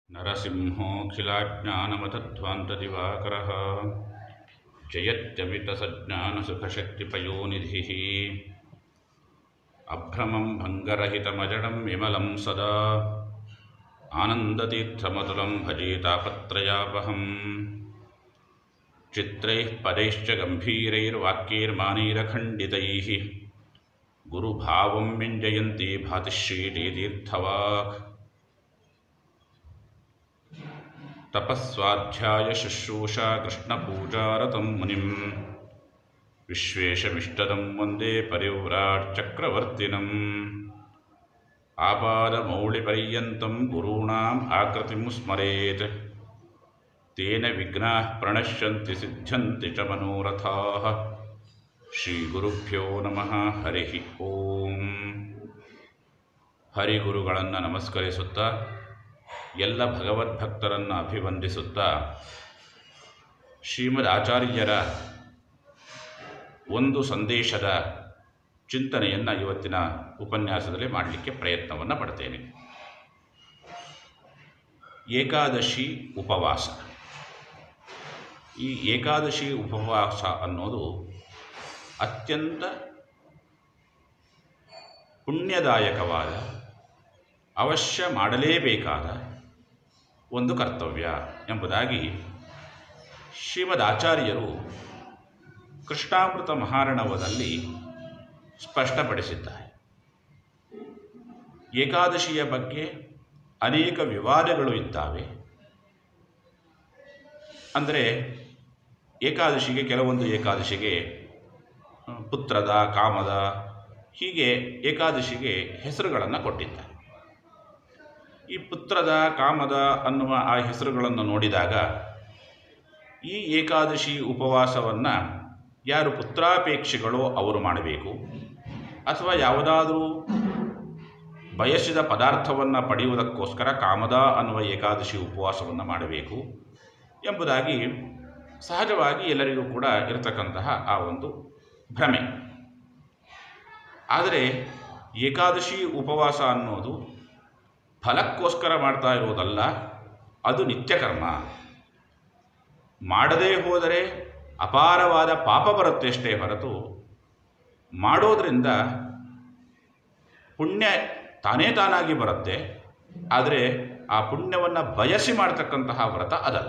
नरसिंहोऽखिलाज्ञानमतध्वान्तदिवाकरः जयत्यमितसज्ञानसुखशक्तिपयोनिधिः अभ्रमं भङ्गरहितमजडं विमलं सदा आनन्दतीर्थमतुलं भजेतापत्रयापहम् चित्रैः पदैश्च गम्भीरैर्वाक्यैर्मानैरखण्डितैः गुरुभावं व्यञ्जयन्ती भातिश्रीतीर्थवाक् तपस्वाध्यायशुश्रूषा कृष्णपूजारतं मुनिं विश्वेशमिष्टदं वन्दे परिव्राट्चक्रवर्तिनम् आपादमौलिपर्यन्तं गुरूणाम् आकृतिं स्मरेत् तेन विघ्नाः प्रणश्यन्ति सिद्ध्यन्ति च मनोरथाः ಶ್ರೀಗುರುಭ್ಯೋ ನಮಃ ಹರಿ ಓಂ ಹರಿಗುರುಗಳನ್ನು ನಮಸ್ಕರಿಸುತ್ತಾ ಎಲ್ಲ ಭಗವದ್ಭಕ್ತರನ್ನು ಅಭಿವಂದಿಸುತ್ತಾ ಶ್ರೀಮದ್ ಆಚಾರ್ಯರ ಒಂದು ಸಂದೇಶದ ಚಿಂತನೆಯನ್ನು ಇವತ್ತಿನ ಉಪನ್ಯಾಸದಲ್ಲಿ ಮಾಡಲಿಕ್ಕೆ ಪ್ರಯತ್ನವನ್ನು ಪಡ್ತೇನೆ ಏಕಾದಶಿ ಉಪವಾಸ ಈ ಏಕಾದಶಿ ಉಪವಾಸ ಅನ್ನೋದು ಅತ್ಯಂತ ಪುಣ್ಯದಾಯಕವಾದ ಅವಶ್ಯ ಮಾಡಲೇಬೇಕಾದ ಒಂದು ಕರ್ತವ್ಯ ಎಂಬುದಾಗಿ ಶ್ರೀಮದ್ ಆಚಾರ್ಯರು ಕೃಷ್ಣಾಮೃತ ಮಹಾರಣವದಲ್ಲಿ ಸ್ಪಷ್ಟಪಡಿಸಿದ್ದಾರೆ ಏಕಾದಶಿಯ ಬಗ್ಗೆ ಅನೇಕ ವಿವಾದಗಳು ಇದ್ದಾವೆ ಅಂದರೆ ಏಕಾದಶಿಗೆ ಕೆಲವೊಂದು ಏಕಾದಶಿಗೆ ಪುತ್ರದ ಕಾಮದ ಹೀಗೆ ಏಕಾದಶಿಗೆ ಹೆಸರುಗಳನ್ನು ಕೊಟ್ಟಿದ್ದಾರೆ ಈ ಪುತ್ರದ ಕಾಮದ ಅನ್ನುವ ಆ ಹೆಸರುಗಳನ್ನು ನೋಡಿದಾಗ ಈ ಏಕಾದಶಿ ಉಪವಾಸವನ್ನು ಯಾರು ಪುತ್ರಾಪೇಕ್ಷಿಗಳೋ ಅವರು ಮಾಡಬೇಕು ಅಥವಾ ಯಾವುದಾದರೂ ಬಯಸಿದ ಪದಾರ್ಥವನ್ನು ಪಡೆಯುವುದಕ್ಕೋಸ್ಕರ ಕಾಮದ ಅನ್ನುವ ಏಕಾದಶಿ ಉಪವಾಸವನ್ನು ಮಾಡಬೇಕು ಎಂಬುದಾಗಿ ಸಹಜವಾಗಿ ಎಲ್ಲರಿಗೂ ಕೂಡ ಇರತಕ್ಕಂತಹ ಆ ಒಂದು ಭ್ರಮೆ ಆದರೆ ಏಕಾದಶಿ ಉಪವಾಸ ಅನ್ನೋದು ಫಲಕ್ಕೋಸ್ಕರ ಮಾಡ್ತಾ ಇರೋದಲ್ಲ ಅದು ನಿತ್ಯಕರ್ಮ ಮಾಡದೇ ಹೋದರೆ ಅಪಾರವಾದ ಪಾಪ ಬರುತ್ತಷ್ಟೇ ಹೊರತು ಮಾಡೋದರಿಂದ ಪುಣ್ಯ ತಾನೇ ತಾನಾಗಿ ಬರುತ್ತೆ ಆದರೆ ಆ ಪುಣ್ಯವನ್ನು ಬಯಸಿ ಮಾಡ್ತಕ್ಕಂತಹ ವ್ರತ ಅದಲ್ಲ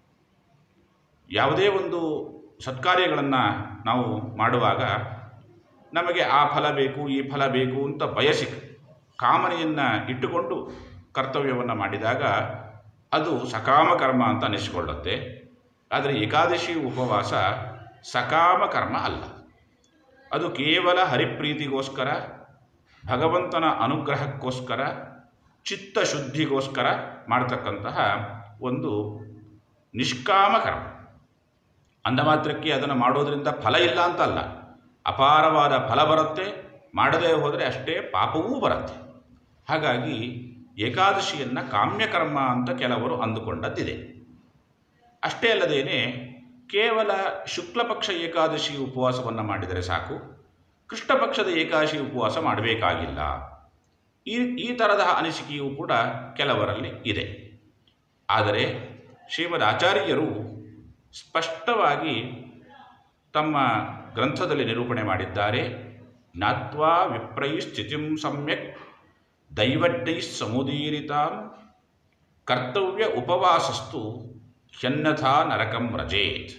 ಯಾವುದೇ ಒಂದು ಸತ್ಕಾರ್ಯಗಳನ್ನು ನಾವು ಮಾಡುವಾಗ ನಮಗೆ ಆ ಫಲ ಬೇಕು ಈ ಫಲ ಬೇಕು ಅಂತ ಬಯಸಿ ಕಾಮನೆಯನ್ನು ಇಟ್ಟುಕೊಂಡು ಕರ್ತವ್ಯವನ್ನು ಮಾಡಿದಾಗ ಅದು ಸಕಾಮ ಕರ್ಮ ಅಂತ ಅನಿಸಿಕೊಳ್ಳುತ್ತೆ ಆದರೆ ಏಕಾದಶಿ ಉಪವಾಸ ಸಕಾಮ ಕರ್ಮ ಅಲ್ಲ ಅದು ಕೇವಲ ಹರಿಪ್ರೀತಿಗೋಸ್ಕರ ಭಗವಂತನ ಅನುಗ್ರಹಕ್ಕೋಸ್ಕರ ಚಿತ್ತಶುದ್ಧಿಗೋಸ್ಕರ ಮಾಡ್ತಕ್ಕಂತಹ ಒಂದು ನಿಷ್ಕಾಮ ಕರ್ಮ ಅಂದ ಮಾತ್ರಕ್ಕೆ ಅದನ್ನು ಮಾಡೋದರಿಂದ ಫಲ ಇಲ್ಲ ಅಂತಲ್ಲ ಅಪಾರವಾದ ಫಲ ಬರುತ್ತೆ ಮಾಡದೇ ಹೋದರೆ ಅಷ್ಟೇ ಪಾಪವೂ ಬರುತ್ತೆ ಹಾಗಾಗಿ ಏಕಾದಶಿಯನ್ನು ಕಾಮ್ಯಕರ್ಮ ಅಂತ ಕೆಲವರು ಅಂದುಕೊಂಡದ್ದಿದೆ ಅಷ್ಟೇ ಅಲ್ಲದೇನೆ ಕೇವಲ ಶುಕ್ಲಪಕ್ಷ ಏಕಾದಶಿ ಉಪವಾಸವನ್ನು ಮಾಡಿದರೆ ಸಾಕು ಕೃಷ್ಣ ಪಕ್ಷದ ಏಕಾದಶಿ ಉಪವಾಸ ಮಾಡಬೇಕಾಗಿಲ್ಲ ಈ ಈ ಥರದ ಅನಿಸಿಕೆಯೂ ಕೂಡ ಕೆಲವರಲ್ಲಿ ಇದೆ ಆದರೆ ಶ್ರೀಮದ್ ಆಚಾರ್ಯರು ಸ್ಪಷ್ಟವಾಗಿ ತಮ್ಮ ಗ್ರಂಥದಲ್ಲಿ ನಿರೂಪಣೆ ಮಾಡಿದ್ದಾರೆ ಜ್ಞಾತ್ವಾ ವಿಪ್ರೈ ಸ್ಥಿತಿಂ ಸಮ್ಯಕ್ ದೈವಡ್ಡೈ ಸಮುದೀರಿತಾಂ ಕರ್ತವ್ಯ ಉಪವಾಸಸ್ತು ಹ್ಯನ್ಯಥಾ ನರಕಂ ರಜೇತ್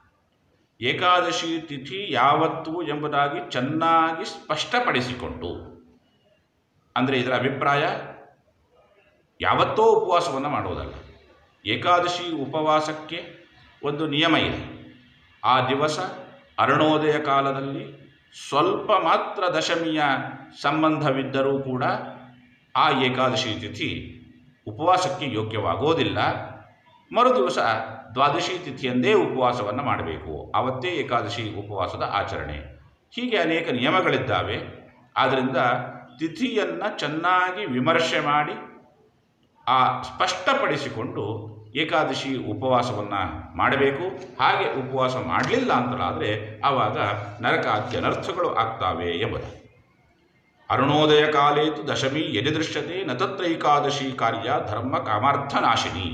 ಏಕಾದಶಿ ತಿಥಿ ಯಾವತ್ತು ಎಂಬುದಾಗಿ ಚೆನ್ನಾಗಿ ಸ್ಪಷ್ಟಪಡಿಸಿಕೊಂಡು ಅಂದರೆ ಇದರ ಅಭಿಪ್ರಾಯ ಯಾವತ್ತೋ ಉಪವಾಸವನ್ನು ಮಾಡುವುದಲ್ಲ ಏಕಾದಶಿ ಉಪವಾಸಕ್ಕೆ ಒಂದು ನಿಯಮ ಇದೆ ಆ ದಿವಸ ಅರುಣೋದಯ ಕಾಲದಲ್ಲಿ ಸ್ವಲ್ಪ ಮಾತ್ರ ದಶಮಿಯ ಸಂಬಂಧವಿದ್ದರೂ ಕೂಡ ಆ ಏಕಾದಶಿ ತಿಥಿ ಉಪವಾಸಕ್ಕೆ ಯೋಗ್ಯವಾಗೋದಿಲ್ಲ ಮರು ದಿವಸ ದ್ವಾದಶಿ ತಿಥಿಯಂದೇ ಉಪವಾಸವನ್ನು ಮಾಡಬೇಕು ಆವತ್ತೇ ಏಕಾದಶಿ ಉಪವಾಸದ ಆಚರಣೆ ಹೀಗೆ ಅನೇಕ ನಿಯಮಗಳಿದ್ದಾವೆ ಆದ್ದರಿಂದ ತಿಥಿಯನ್ನು ಚೆನ್ನಾಗಿ ವಿಮರ್ಶೆ ಮಾಡಿ ಆ ಸ್ಪಷ್ಟಪಡಿಸಿಕೊಂಡು ಏಕಾದಶಿ ಉಪವಾಸವನ್ನು ಮಾಡಬೇಕು ಹಾಗೆ ಉಪವಾಸ ಮಾಡಲಿಲ್ಲ ಅಂತಲಾದರೆ ಆವಾಗ ನರಕಾದ್ಯ ಅನರ್ಥಗಳು ಆಗ್ತಾವೆ ಎಂಬುದು ಅರುಣೋದಯ ಕಾಲೇತು ದಶಮಿ ಯದಿ ದೃಶ್ಯತೆ ನ ತತ್ರ ಏಕಾದಶಿ ಕಾರ್ಯ ಧರ್ಮ ಕಾಮಾರ್ಥನಾಶಿನಿ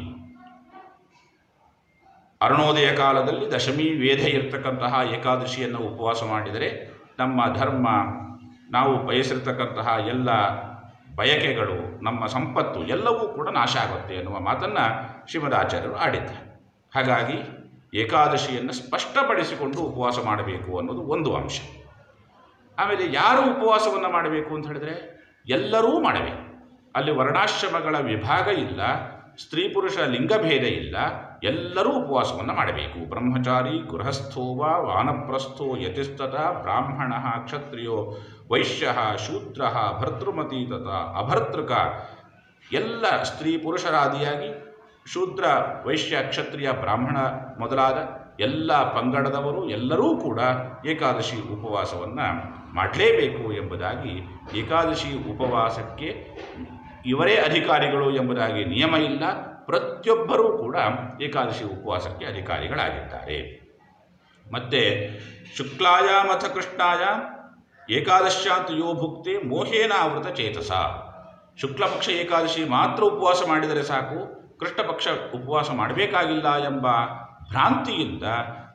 ಅರುಣೋದಯ ಕಾಲದಲ್ಲಿ ದಶಮಿ ವೇದ ಇರತಕ್ಕಂತಹ ಏಕಾದಶಿಯನ್ನು ಉಪವಾಸ ಮಾಡಿದರೆ ನಮ್ಮ ಧರ್ಮ ನಾವು ಬಯಸಿರ್ತಕ್ಕಂತಹ ಎಲ್ಲ ಬಯಕೆಗಳು ನಮ್ಮ ಸಂಪತ್ತು ಎಲ್ಲವೂ ಕೂಡ ನಾಶ ಆಗುತ್ತೆ ಎನ್ನುವ ಮಾತನ್ನು ಶ್ರೀಮದಾಚಾರ್ಯರು ಆಡಿದ್ದಾರೆ ಹಾಗಾಗಿ ಏಕಾದಶಿಯನ್ನು ಸ್ಪಷ್ಟಪಡಿಸಿಕೊಂಡು ಉಪವಾಸ ಮಾಡಬೇಕು ಅನ್ನೋದು ಒಂದು ಅಂಶ ಆಮೇಲೆ ಯಾರು ಉಪವಾಸವನ್ನು ಮಾಡಬೇಕು ಅಂತ ಹೇಳಿದ್ರೆ ಎಲ್ಲರೂ ಮಾಡಬೇಕು ಅಲ್ಲಿ ವರ್ಣಾಶ್ರಮಗಳ ವಿಭಾಗ ಇಲ್ಲ ಸ್ತ್ರೀ ಪುರುಷ ಲಿಂಗಭೇದ ಇಲ್ಲ ಎಲ್ಲರೂ ಉಪವಾಸವನ್ನು ಮಾಡಬೇಕು ಬ್ರಹ್ಮಚಾರಿ ಗೃಹಸ್ಥೋ ವಾ ವಾನಪ್ರಸ್ಥೋ ಯತಿಸ್ತತ ಬ್ರಾಹ್ಮಣ ಕ್ಷತ್ರಿಯೋ ವೈಶ್ಯ ಶೂದ್ರ ಭರ್ತೃಮತಿ ತಥ ಅಭರ್ತೃಕ ಎಲ್ಲ ಸ್ತ್ರೀ ಪುರುಷರಾದಿಯಾಗಿ ಶೂದ್ರ ವೈಶ್ಯ ಕ್ಷತ್ರಿಯ ಬ್ರಾಹ್ಮಣ ಮೊದಲಾದ ಎಲ್ಲ ಪಂಗಡದವರು ಎಲ್ಲರೂ ಕೂಡ ಏಕಾದಶಿ ಉಪವಾಸವನ್ನು ಮಾಡಲೇಬೇಕು ಎಂಬುದಾಗಿ ಏಕಾದಶಿ ಉಪವಾಸಕ್ಕೆ ಇವರೇ ಅಧಿಕಾರಿಗಳು ಎಂಬುದಾಗಿ ನಿಯಮ ಇಲ್ಲ ಪ್ರತಿಯೊಬ್ಬರೂ ಕೂಡ ಏಕಾದಶಿ ಉಪವಾಸಕ್ಕೆ ಅಧಿಕಾರಿಗಳಾಗಿದ್ದಾರೆ ಮತ್ತು ಶುಕ್ಲಾಯಾಮಥ ಕೃಷ್ಣಾಯ ಏಕಾದಶ್ಯಾಂತ ಯೋ ಭುಕ್ತಿ ಮೋಹೇನ ಆವೃತ ಚೇತಸ ಶುಕ್ಲಪಕ್ಷ ಏಕಾದಶಿ ಮಾತ್ರ ಉಪವಾಸ ಮಾಡಿದರೆ ಸಾಕು ಕೃಷ್ಣ ಪಕ್ಷ ಉಪವಾಸ ಮಾಡಬೇಕಾಗಿಲ್ಲ ಎಂಬ ಭ್ರಾಂತಿಯಿಂದ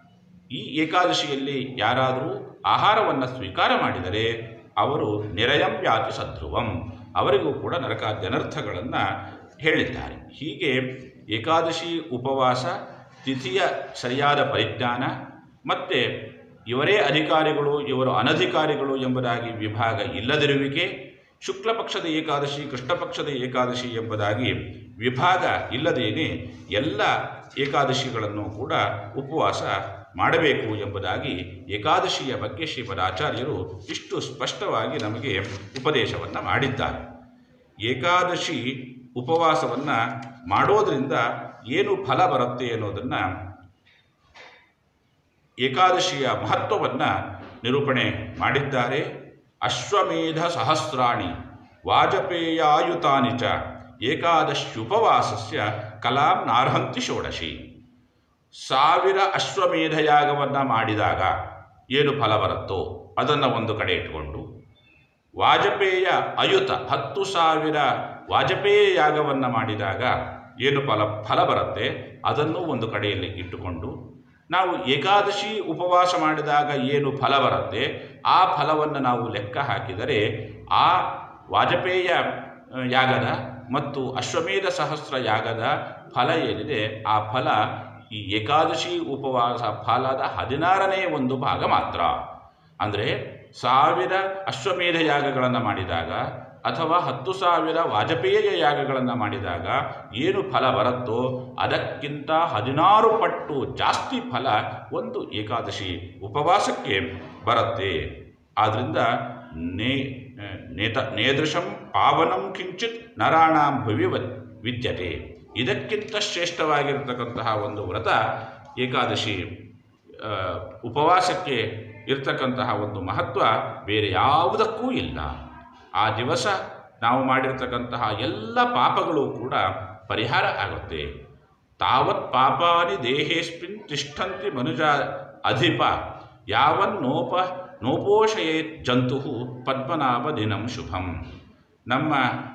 ಈ ಏಕಾದಶಿಯಲ್ಲಿ ಯಾರಾದರೂ ಆಹಾರವನ್ನು ಸ್ವೀಕಾರ ಮಾಡಿದರೆ ಅವರು ನಿರಯಂ ಯಾತಿ ಸಧ್ರುವಂ ಅವರಿಗೂ ಕೂಡ ನರಕಾದ್ಯ ಅನರ್ಥಗಳನ್ನು ಹೇಳಿದ್ದಾರೆ ಹೀಗೆ ಏಕಾದಶಿ ಉಪವಾಸ ತಿಥಿಯ ಸರಿಯಾದ ಪರಿಜ್ಞಾನ ಮತ್ತು ಇವರೇ ಅಧಿಕಾರಿಗಳು ಇವರು ಅನಧಿಕಾರಿಗಳು ಎಂಬುದಾಗಿ ವಿಭಾಗ ಇಲ್ಲದಿರುವಿಕೆ ಶುಕ್ಲ ಪಕ್ಷದ ಏಕಾದಶಿ ಕೃಷ್ಣ ಪಕ್ಷದ ಏಕಾದಶಿ ಎಂಬುದಾಗಿ ವಿಭಾಗ ಇಲ್ಲದೇನೆ ಎಲ್ಲ ಏಕಾದಶಿಗಳನ್ನು ಕೂಡ ಉಪವಾಸ ಮಾಡಬೇಕು ಎಂಬುದಾಗಿ ಏಕಾದಶಿಯ ಬಗ್ಗೆ ಶ್ರೀಪದಾಚಾರ್ಯರು ಇಷ್ಟು ಸ್ಪಷ್ಟವಾಗಿ ನಮಗೆ ಉಪದೇಶವನ್ನು ಮಾಡಿದ್ದಾರೆ ಏಕಾದಶಿ ಉಪವಾಸವನ್ನು ಮಾಡೋದರಿಂದ ಏನು ಫಲ ಬರುತ್ತೆ ಅನ್ನೋದನ್ನು ಏಕಾದಶಿಯ ಮಹತ್ವವನ್ನು ನಿರೂಪಣೆ ಮಾಡಿದ್ದಾರೆ ಅಶ್ವಮೇಧ ಸಹಸ್ರಾಣಿ ವಾಜಪೇಯಾಯುತಾನಿ ಚ ಏಕಾದಶ್ಯುಪವಾಸಸ್ಯ ಕಲಾಂ ನಾರ್ಹಂತಿ ಷೋಡಶಿ ಸಾವಿರ ಅಶ್ವಮೇಧ ಯಾಗವನ್ನು ಮಾಡಿದಾಗ ಏನು ಫಲ ಬರುತ್ತೋ ಅದನ್ನು ಒಂದು ಕಡೆ ಇಟ್ಕೊಂಡು ವಾಜಪೇಯ ಅಯುತ ಹತ್ತು ಸಾವಿರ ವಾಜಪೇಯ ಯಾಗವನ್ನು ಮಾಡಿದಾಗ ಏನು ಫಲ ಫಲ ಬರುತ್ತೆ ಅದನ್ನು ಒಂದು ಕಡೆಯಲ್ಲಿ ಇಟ್ಟುಕೊಂಡು ನಾವು ಏಕಾದಶಿ ಉಪವಾಸ ಮಾಡಿದಾಗ ಏನು ಫಲ ಬರುತ್ತೆ ಆ ಫಲವನ್ನು ನಾವು ಲೆಕ್ಕ ಹಾಕಿದರೆ ಆ ವಾಜಪೇಯ ಆ, ಯಾಗದ ಮತ್ತು ಅಶ್ವಮೇಧ ಸಹಸ್ರ ಯಾಗದ ಫಲ ಏನಿದೆ ಆ ಫಲ ಈ ಏಕಾದಶಿ ಉಪವಾಸ ಫಲದ ಹದಿನಾರನೇ ಒಂದು ಭಾಗ ಮಾತ್ರ ಅಂದರೆ ಸಾವಿರ ಅಶ್ವಮೇಧ ಯಾಗಗಳನ್ನು ಮಾಡಿದಾಗ ಅಥವಾ ಹತ್ತು ಸಾವಿರ ವಾಜಪೇಯ ಯಾಗಗಳನ್ನು ಮಾಡಿದಾಗ ಏನು ಫಲ ಬರುತ್ತೋ ಅದಕ್ಕಿಂತ ಹದಿನಾರು ಪಟ್ಟು ಜಾಸ್ತಿ ಫಲ ಒಂದು ಏಕಾದಶಿ ಉಪವಾಸಕ್ಕೆ ಬರುತ್ತೆ ಆದ್ದರಿಂದ ನೇ ನೇತ ನೇದೃಶಂ ಪಾವನಂ ಕಿಂಚಿತ್ ನರಾಣಾಂ ಭುವಿ ವ- ವಿದ್ಯತೆ ಇದಕ್ಕಿಂತ ಶ್ರೇಷ್ಠವಾಗಿರತಕ್ಕಂತಹ ಒಂದು ವ್ರತ ಏಕಾದಶಿ ಆ, ಉಪವಾಸಕ್ಕೆ ಇರ್ತಕ್ಕಂತಹ ಒಂದು ಮಹತ್ವ ಬೇರೆ ಯಾವುದಕ್ಕೂ ಇಲ್ಲ ಆ ದಿವಸ ನಾವು ಮಾಡಿರ್ತಕ್ಕಂತಹ ಎಲ್ಲ ಪಾಪಗಳು ಕೂಡ ಪರಿಹಾರ ಆಗುತ್ತೆ ತಾವತ್ ಪಾಪಾನಿ ದೇಹೇಸ್ಮಿನ್ ತಿಷ್ಠಂತಿ ಮನುಜ ಅಧಿಪ ಯಾವನ್ನೋಪ ನೋಪೋಷಯೇತ್ ಜಂತು ಪದ್ಮನಾಭ ದಿನಂ ಶುಭಂ ನಮ್ಮ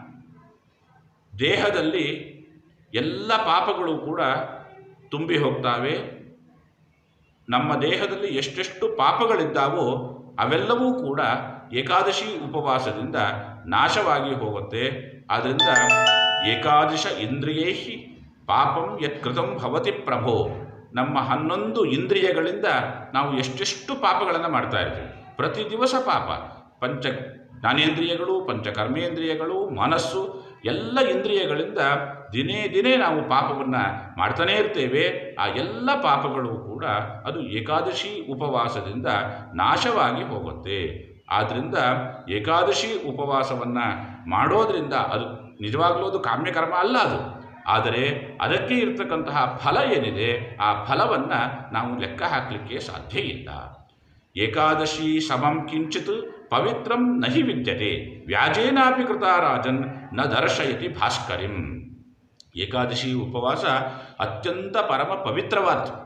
ದೇಹದಲ್ಲಿ ಎಲ್ಲ ಪಾಪಗಳು ಕೂಡ ತುಂಬಿ ಹೋಗ್ತಾವೆ ನಮ್ಮ ದೇಹದಲ್ಲಿ ಎಷ್ಟೆಷ್ಟು ಪಾಪಗಳಿದ್ದಾವೋ ಅವೆಲ್ಲವೂ ಕೂಡ ಏಕಾದಶಿ ಉಪವಾಸದಿಂದ ನಾಶವಾಗಿ ಹೋಗುತ್ತೆ ಆದ್ದರಿಂದ ಏಕಾದಶ ಇಂದ್ರಿಯೈಹಿ ಪಾಪಂ ಯತ್ಕೃತಂ ಭವತಿ ಪ್ರಭೋ ನಮ್ಮ ಹನ್ನೊಂದು ಇಂದ್ರಿಯಗಳಿಂದ ನಾವು ಎಷ್ಟೆಷ್ಟು ಪಾಪಗಳನ್ನು ಮಾಡ್ತಾ ಇರ್ತೀವಿ ಪ್ರತಿ ದಿವಸ ಪಾಪ ಪಂಚ ಜ್ಞಾನೇಂದ್ರಿಯಗಳು ಪಂಚಕರ್ಮೇಂದ್ರಿಯಗಳು ಮನಸ್ಸು ಎಲ್ಲ ಇಂದ್ರಿಯಗಳಿಂದ ದಿನೇ ದಿನೇ ನಾವು ಪಾಪವನ್ನು ಮಾಡ್ತಾನೇ ಇರ್ತೇವೆ ಆ ಎಲ್ಲ ಪಾಪಗಳು ಕೂಡ ಅದು ಏಕಾದಶಿ ಉಪವಾಸದಿಂದ ನಾಶವಾಗಿ ಹೋಗುತ್ತೆ ಆದ್ದರಿಂದ ಏಕಾದಶಿ ಉಪವಾಸವನ್ನು ಮಾಡೋದರಿಂದ ಅದು ನಿಜವಾಗ್ಲೂ ಅದು ಕಾಮ್ಯಕರ್ಮ ಅಲ್ಲ ಅದು ಆದರೆ ಅದಕ್ಕೆ ಇರ್ತಕ್ಕಂತಹ ಫಲ ಏನಿದೆ ಆ ಫಲವನ್ನು ನಾವು ಲೆಕ್ಕ ಹಾಕಲಿಕ್ಕೆ ಸಾಧ್ಯ ಇಲ್ಲ ಏಕಾದಶಿ ಸಮಂ ಕಿಂಚಿತ್ ಪವಿತ್ರಂ ನಹಿ ವಿದ್ಯತೆ ವ್ಯಾಜೇನಾಪಿ ಕೃತಾರಾಜನ್ ನ ದರ್ಶಯತಿ ಭಾಸ್ಕರಿಂ ಏಕಾದಶಿ ಉಪವಾಸ ಅತ್ಯಂತ ಪರಮ ಪವಿತ್ರವಾದ್ದು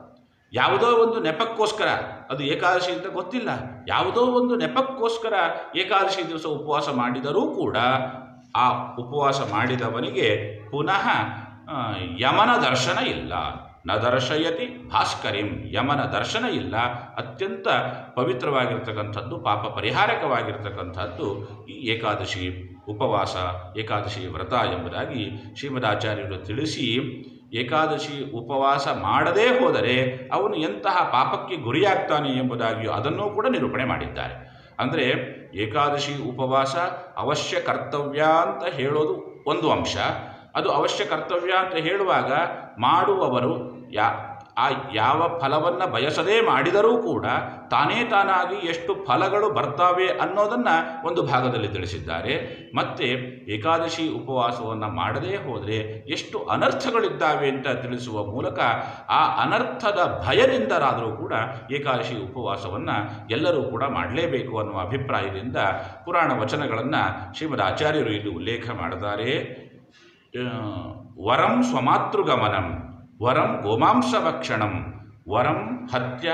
ಯಾವುದೋ ಒಂದು ನೆಪಕ್ಕೋಸ್ಕರ ಅದು ಏಕಾದಶಿ ಅಂತ ಗೊತ್ತಿಲ್ಲ ಯಾವುದೋ ಒಂದು ನೆಪಕ್ಕೋಸ್ಕರ ಏಕಾದಶಿ ದಿವಸ ಉಪವಾಸ ಮಾಡಿದರೂ ಕೂಡ ಆ ಉಪವಾಸ ಮಾಡಿದವನಿಗೆ ಪುನಃ ಆ, ಯಮನ ದರ್ಶನ ಇಲ್ಲ ನ ದರ್ಶಯತಿ ಭಾಸ್ಕರಿಂ ಯಮನ ದರ್ಶನ ಇಲ್ಲ ಅತ್ಯಂತ ಪವಿತ್ರವಾಗಿರ್ತಕ್ಕಂಥದ್ದು ಪಾಪ ಪರಿಹಾರಕವಾಗಿರ್ತಕ್ಕಂಥದ್ದು ಈ ಏಕಾದಶಿ ಉಪವಾಸ ಏಕಾದಶಿ ವ್ರತ ಎಂಬುದಾಗಿ ಶ್ರೀಮದಾಚಾರ್ಯರು ತಿಳಿಸಿ ಏಕಾದಶಿ ಉಪವಾಸ ಮಾಡದೇ ಹೋದರೆ ಅವನು ಎಂತಹ ಪಾಪಕ್ಕೆ ಗುರಿಯಾಗ್ತಾನೆ ಎಂಬುದಾಗಿಯೂ ಅದನ್ನೂ ಕೂಡ ನಿರೂಪಣೆ ಮಾಡಿದ್ದಾರೆ ಅಂದರೆ ಏಕಾದಶಿ ಉಪವಾಸ ಅವಶ್ಯ ಕರ್ತವ್ಯ ಅಂತ ಹೇಳೋದು ಒಂದು ಅಂಶ ಅದು ಅವಶ್ಯ ಕರ್ತವ್ಯ ಅಂತ ಹೇಳುವಾಗ ಮಾಡುವವರು ಯಾ ಆ ಯಾವ ಫಲವನ್ನು ಬಯಸದೇ ಮಾಡಿದರೂ ಕೂಡ ತಾನೇ ತಾನಾಗಿ ಎಷ್ಟು ಫಲಗಳು ಬರ್ತಾವೆ ಅನ್ನೋದನ್ನು ಒಂದು ಭಾಗದಲ್ಲಿ ತಿಳಿಸಿದ್ದಾರೆ ಮತ್ತು ಏಕಾದಶಿ ಉಪವಾಸವನ್ನು ಮಾಡದೇ ಹೋದರೆ ಎಷ್ಟು ಅನರ್ಥಗಳಿದ್ದಾವೆ ಅಂತ ತಿಳಿಸುವ ಮೂಲಕ ಆ ಅನರ್ಥದ ಭಯದಿಂದರಾದರೂ ಕೂಡ ಏಕಾದಶಿ ಉಪವಾಸವನ್ನು ಎಲ್ಲರೂ ಕೂಡ ಮಾಡಲೇಬೇಕು ಅನ್ನುವ ಅಭಿಪ್ರಾಯದಿಂದ ಪುರಾಣ ವಚನಗಳನ್ನು ಶ್ರೀಮದ್ ಆಚಾರ್ಯರು ಇಲ್ಲಿ ಉಲ್ಲೇಖ ಮಾಡಿದ್ದಾರೆ ಆ, ವರಂ ಸ್ವಮಾತೃಗಮನಂ ವರಂ ಗೋಮಾಂಸಭಕ್ಷಣಂ ವರಂ ಹತ್ಯ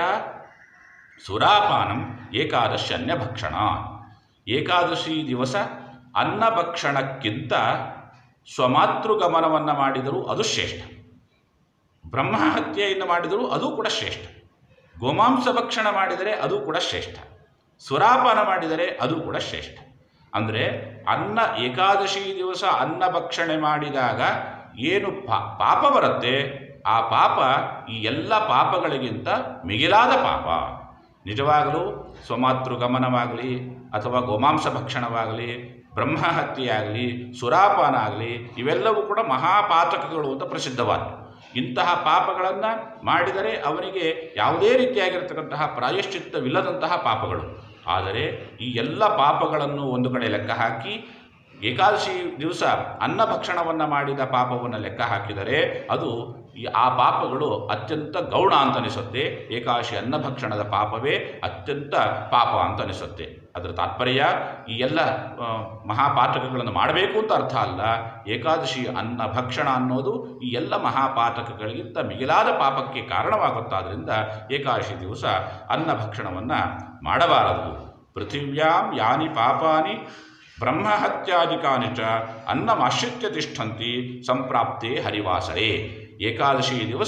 ಸುರಾಪಾನಂ ಏಕಾದಶಿ ಭಕ್ಷಣ ಏಕಾದಶಿ ದಿವಸ ಅನ್ನಭಕ್ಷಣಕ್ಕಿಂತ ಸ್ವಮಾತೃಗಮನವನ್ನು ಮಾಡಿದರೂ ಅದು ಶ್ರೇಷ್ಠ ಬ್ರಹ್ಮಹತ್ಯೆಯನ್ನು ಮಾಡಿದರೂ ಅದು ಕೂಡ ಶ್ರೇಷ್ಠ ಗೋಮಾಂಸ ಭಕ್ಷಣ ಮಾಡಿದರೆ ಅದು ಕೂಡ ಶ್ರೇಷ್ಠ ಸುರಾಪಾನ ಮಾಡಿದರೆ ಅದು ಕೂಡ ಶ್ರೇಷ್ಠ ಅಂದರೆ ಅನ್ನ ಏಕಾದಶಿ ದಿವಸ ಅನ್ನ ಭಕ್ಷಣೆ ಮಾಡಿದಾಗ ಏನು ಪಾ ಪಾಪ ಬರುತ್ತೆ ಆ ಪಾಪ ಈ ಎಲ್ಲ ಪಾಪಗಳಿಗಿಂತ ಮಿಗಿಲಾದ ಪಾಪ ನಿಜವಾಗಲೂ ಸ್ವಮಾತೃ ಗಮನವಾಗಲಿ ಅಥವಾ ಗೋಮಾಂಸ ಭಕ್ಷಣವಾಗಲಿ ಬ್ರಹ್ಮಹತ್ಯೆಯಾಗಲಿ ಸುರಾಪಾನ ಆಗಲಿ ಇವೆಲ್ಲವೂ ಕೂಡ ಮಹಾಪಾತಕಗಳು ಅಂತ ಪ್ರಸಿದ್ಧವಾದವು ಇಂತಹ ಪಾಪಗಳನ್ನು ಮಾಡಿದರೆ ಅವನಿಗೆ ಯಾವುದೇ ರೀತಿಯಾಗಿರ್ತಕ್ಕಂತಹ ಪ್ರಾಯಶ್ಚಿತ್ತವಿಲ್ಲದಂತಹ ಪಾಪಗಳು ಆದರೆ ಈ ಎಲ್ಲ ಪಾಪಗಳನ್ನು ಒಂದು ಕಡೆ ಲೆಕ್ಕ ಹಾಕಿ ಏಕಾದಶಿ ದಿವಸ ಅನ್ನ ಭಕ್ಷಣವನ್ನು ಮಾಡಿದ ಪಾಪವನ್ನು ಲೆಕ್ಕ ಹಾಕಿದರೆ ಅದು ಈ ಆ ಪಾಪಗಳು ಅತ್ಯಂತ ಗೌಣ ಅಂತ ಅನಿಸುತ್ತೆ ಏಕಾದಶಿ ಅನ್ನ ಭಕ್ಷಣದ ಪಾಪವೇ ಅತ್ಯಂತ ಪಾಪ ಅಂತ ಅನಿಸುತ್ತೆ ಅದರ ತಾತ್ಪರ್ಯ ಈ ಎಲ್ಲ ಆ, ಮಹಾಪಾತಕಗಳನ್ನು ಮಾಡಬೇಕು ಅಂತ ಅರ್ಥ ಅಲ್ಲ ಏಕಾದಶಿ ಅನ್ನ ಭಕ್ಷಣ ಅನ್ನೋದು ಈ ಎಲ್ಲ ಮಹಾಪಾತಕಗಳಿಗಿಂತ ಮಿಗಿಲಾದ ಪಾಪಕ್ಕೆ ಕಾರಣವಾಗುತ್ತಾದ್ರಿಂದ ಏಕಾದಶಿ ದಿವಸ ಅನ್ನ ಭಕ್ಷಣವನ್ನು ಮಾಡಬಾರದು ಪೃಥಿವ್ಯಾಂ ಯಾನಿ ಪಾಪಾನಿ ಬ್ರಹ್ಮಹತ್ಯಾದಿಕಾನಿ ಚ ಅನ್ನಮಾಶ್ರಿತ್ಯ ತಿಷ್ಠಂತಿ ಸಂಪ್ರಾಪ್ತೆ ಹರಿವಾಸರೆ ಏಕಾದಶಿ ದಿವಸ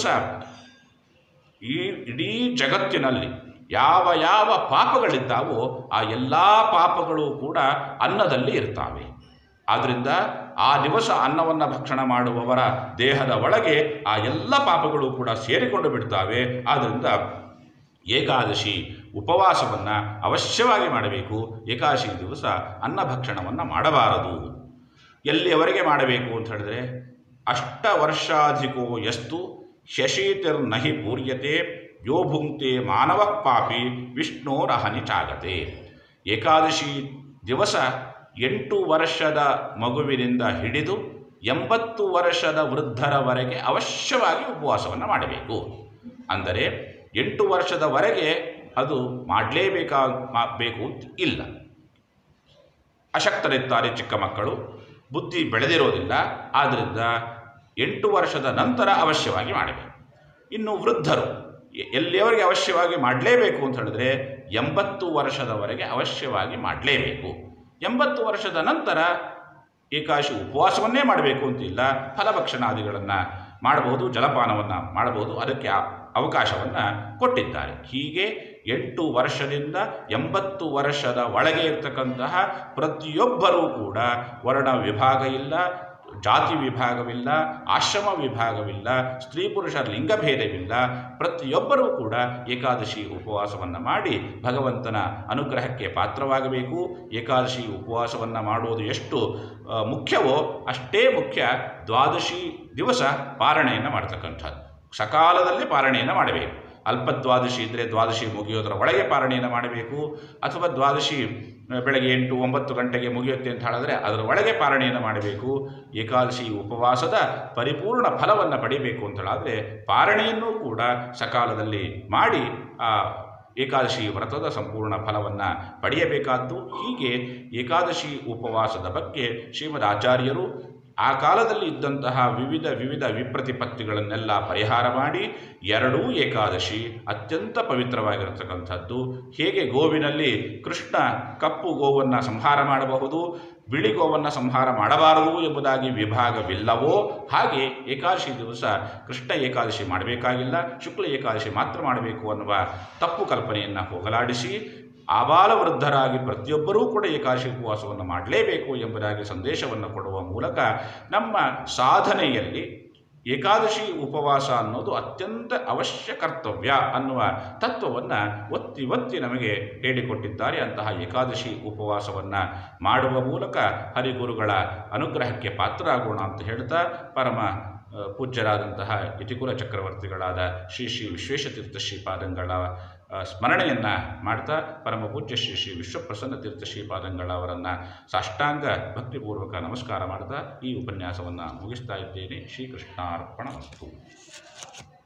ಈ ಇಡೀ ಜಗತ್ತಿನಲ್ಲಿ ಯಾವ ಯಾವ ಪಾಪಗಳಿದ್ದಾವೋ ಆ ಎಲ್ಲ ಪಾಪಗಳು ಕೂಡ ಅನ್ನದಲ್ಲಿ ಇರ್ತಾವೆ ಆದ್ದರಿಂದ ಆ ದಿವಸ ಅನ್ನವನ್ನು ಭಕ್ಷಣ ಮಾಡುವವರ ದೇಹದ ಒಳಗೆ ಆ ಎಲ್ಲ ಪಾಪಗಳು ಕೂಡ ಸೇರಿಕೊಂಡು ಬಿಡ್ತಾವೆ ಆದ್ದರಿಂದ ಏಕಾದಶಿ ಉಪವಾಸವನ್ನು ಅವಶ್ಯವಾಗಿ ಮಾಡಬೇಕು ಏಕಾದಶಿ ದಿವಸ ಅನ್ನ ಭಕ್ಷಣವನ್ನು ಮಾಡಬಾರದು ಎಲ್ಲಿಯವರೆಗೆ ಮಾಡಬೇಕು ಅಂತ ಹೇಳಿದ್ರೆ ಅಷ್ಟ ವರ್ಷಾಧಿಕೋ ಯಸ್ತು ಶಶೀತಿರ್ನಹಿ ಪೂರ್ಯತೆ ಯೋ ಭುಂಕ್ತೆ ಮಾನವ ಪಾಪಿ ವಿಷ್ಣೋರಹನಿ ಚಾಗತೆ ಏಕಾದಶಿ ದಿವಸ ಎಂಟು ವರ್ಷದ ಮಗುವಿನಿಂದ ಹಿಡಿದು ಎಂಬತ್ತು ವರ್ಷದ ವೃದ್ಧರವರೆಗೆ ಅವಶ್ಯವಾಗಿ ಉಪವಾಸವನ್ನು ಮಾಡಬೇಕು ಅಂದರೆ ಎಂಟು ವರ್ಷದವರೆಗೆ ಅದು ಮಾಡಲೇಬೇಕಾ ಮಾ- ಬೇಕು ಅಂತ ಇಲ್ಲ ಅಶಕ್ತರಿರ್ತಾರೆ ಚಿಕ್ಕ ಮಕ್ಕಳು ಬುದ್ಧಿ ಬೆಳೆದಿರೋದಿಲ್ಲ ಆದ್ದರಿಂದ ಎಂಟು ವರ್ಷದ ನಂತರ ಅವಶ್ಯವಾಗಿ ಮಾಡಬೇಕು ಇನ್ನು ವೃದ್ಧರು ಎ- ಎಲ್ಲಿಯವರೆಗೆ ಅವಶ್ಯವಾಗಿ ಮಾಡಲೇಬೇಕು ಅಂತ ಹೇಳಿದ್ರೆ ಎಂಬತ್ತು ವರ್ಷದವರೆಗೆ ಅವಶ್ಯವಾಗಿ ಮಾಡಲೇಬೇಕು ಎಂಬತ್ತು ವರ್ಷದ ನಂತರ ಏಕಾಶಿ ಉಪವಾಸವನ್ನೇ ಮಾಡಬೇಕು ಅಂತಿಲ್ಲ ಫಲಭಕ್ಷಣಾದಿಗಳನ್ನು ಮಾಡಬಹುದು ಜಲಪಾನವನ್ನು ಮಾಡಬಹುದು ಅದಕ್ಕೆ ಆ- ಅವಕಾಶವನ್ನು ಕೊಟ್ಟಿದ್ದಾರೆ ಹೀಗೆ ಎಂಟು ವರ್ಷದಿಂದ ಎಂಬತ್ತು ವರ್ಷದ ಒಳಗೆ ಇರ್ತಕ್ಕಂತಹ ಪ್ರತಿಯೊಬ್ಬರೂ ಕೂಡ ವರ್ಣ ವಿಭಾಗ ಇಲ್ಲ ಜಾತಿ ವಿಭಾಗವಿಲ್ಲ ಆಶ್ರಮ ವಿಭಾಗವಿಲ್ಲ ಸ್ತ್ರೀ ಪುರುಷರ ಲಿಂಗಭೇದವಿಲ್ಲ ಪ್ರತಿಯೊಬ್ಬರೂ ಕೂಡ ಏಕಾದಶಿ ಉಪವಾಸವನ್ನು ಮಾಡಿ ಭಗವಂತನ ಅನುಗ್ರಹಕ್ಕೆ ಪಾತ್ರವಾಗಬೇಕು ಏಕಾದಶಿ ಉಪವಾಸವನ್ನು ಮಾಡುವುದು ಎಷ್ಟು ಆ, ಮುಖ್ಯವೋ ಅಷ್ಟೇ ಮುಖ್ಯ ದ್ವಾದಶಿ ದಿವಸ ಪಾರಣೆಯನ್ನು ಮಾಡ್ತಕ್ಕಂಥದ್ದು ಸಕಾಲದಲ್ಲಿ ಪಾರಣೆಯನ್ನು ಮಾಡಬೇಕು ಅಲ್ಪ ದ್ವಾದಶಿ ಇದ್ದರೆ ದ್ವಾದಶಿ ಮುಗಿಯೋದರ ಒಳಗೆ ಪಾರಣೆಯನ್ನು ಮಾಡಬೇಕು ಅಥವಾ ದ್ವಾದಶಿ ಆ, ಬೆಳಗ್ಗೆ ಎಂಟು ಒಂಬತ್ತು ಗಂಟೆಗೆ ಮುಗಿಯುತ್ತೆ ಅಂತ ಹೇಳಿದ್ರೆ ಅದರ ಒಳಗೆ ಪಾರಣೆಯನ್ನು ಮಾಡಬೇಕು ಏಕಾದಶಿ ಉಪವಾಸದ ಪರಿಪೂರ್ಣ ಫಲವನ್ನು ಪಡಿಬೇಕು ಅಂತ ಹೇಳಿದ್ರೆ ಪಾರಣೆಯನ್ನು ಕೂಡ ಸಕಾಲದಲ್ಲಿ ಮಾಡಿ ಆ ಏಕಾದಶಿ ವ್ರತದ ಸಂಪೂರ್ಣ ಫಲವನ್ನು ಪಡೆಯಬೇಕಾದ್ದು ಹೀಗೆ ಏಕಾದಶಿ ಉಪವಾಸದ ಬಗ್ಗೆ ಶ್ರೀಮದ್ ಆಚಾರ್ಯರು ಆ ಕಾಲದಲ್ಲಿ ಇದ್ದಂತಹ ವಿವಿಧ ವಿವಿಧ ವಿಪ್ರತಿಪತ್ತಿಗಳನ್ನೆಲ್ಲ ಪರಿಹಾರ ಮಾಡಿ ಎರಡೂ ಏಕಾದಶಿ ಅತ್ಯಂತ ಪವಿತ್ರವಾಗಿರತಕ್ಕಂಥದ್ದು ಹೇಗೆ ಗೋವಿನಲ್ಲಿ ಕೃಷ್ಣ ಕಪ್ಪು ಗೋವನ್ನು ಸಂಹಾರ ಮಾಡಬಹುದು ಬಿಳಿ ಗೋವನ್ನು ಸಂಹಾರ ಮಾಡಬಾರದು ಎಂಬುದಾಗಿ ವಿಭಾಗವಿಲ್ಲವೋ ಹಾಗೆ ಏಕಾದಶಿ ದಿವಸ ಕೃಷ್ಣ ಏಕಾದಶಿ ಮಾಡಬೇಕಾಗಿಲ್ಲ ಶುಕ್ಲ ಏಕಾದಶಿ ಮಾತ್ರ ಮಾಡಬೇಕು ಅನ್ನುವ ತಪ್ಪು ಕಲ್ಪನೆಯನ್ನು ಹೋಗಲಾಡಿಸಿ ಆಬಾಲ ವೃದ್ಧರಾಗಿ ಪ್ರತಿಯೊಬ್ಬರೂ ಕೂಡ ಏಕಾದಶಿ ಉಪವಾಸವನ್ನು ಮಾಡಲೇಬೇಕು ಎಂಬುದಾಗಿ ಸಂದೇಶವನ್ನು ಕೊಡುವ ಮೂಲಕ ನಮ್ಮ ಸಾಧನೆಯಲ್ಲಿ ಏಕಾದಶಿ ಉಪವಾಸ ಅನ್ನೋದು ಅತ್ಯಂತ ಅವಶ್ಯ ಕರ್ತವ್ಯ ಅನ್ನುವ ತತ್ವವನ್ನು ಒತ್ತಿ ಒತ್ತಿ ನಮಗೆ ಹೇಳಿಕೊಟ್ಟಿದ್ದಾರೆ ಅಂತಹ ಏಕಾದಶಿ ಉಪವಾಸವನ್ನು ಮಾಡುವ ಮೂಲಕ ಹರಿಗುರುಗಳ ಅನುಗ್ರಹಕ್ಕೆ ಪಾತ್ರರಾಗೋಣ ಅಂತ ಹೇಳ್ತಾ ಪರಮ ಆ, ಪೂಜ್ಯರಾದಂತಹ ಯತಿಕುಲ ಚಕ್ರವರ್ತಿಗಳಾದ ಶ್ರೀ ಶ್ರೀ ವಿಶ್ವೇಶತೀರ್ಥ ಶ್ರೀಪಾದಂಗಳ ಆ, ಸ್ಮರಣೆಯನ್ನು ಮಾಡ್ತಾ ಪರಮ ಪೂಜ್ಯ ಶ್ರೀ ಶ್ರೀ ವಿಶ್ವಪ್ರಸನ್ನ ತೀರ್ಥ ಶ್ರೀಪಾದಂಗಳವರನ್ನು ಸಾಷ್ಟಾಂಗ ಭಕ್ತಿಪೂರ್ವಕ ನಮಸ್ಕಾರ ಮಾಡ್ತಾ ಈ ಉಪನ್ಯಾಸವನ್ನು ಮುಗಿಸ್ತಾ ಇದ್ದೇನೆ ಶ್ರೀಕೃಷ್ಣಾರ್ಪಣ ವಸ್ತು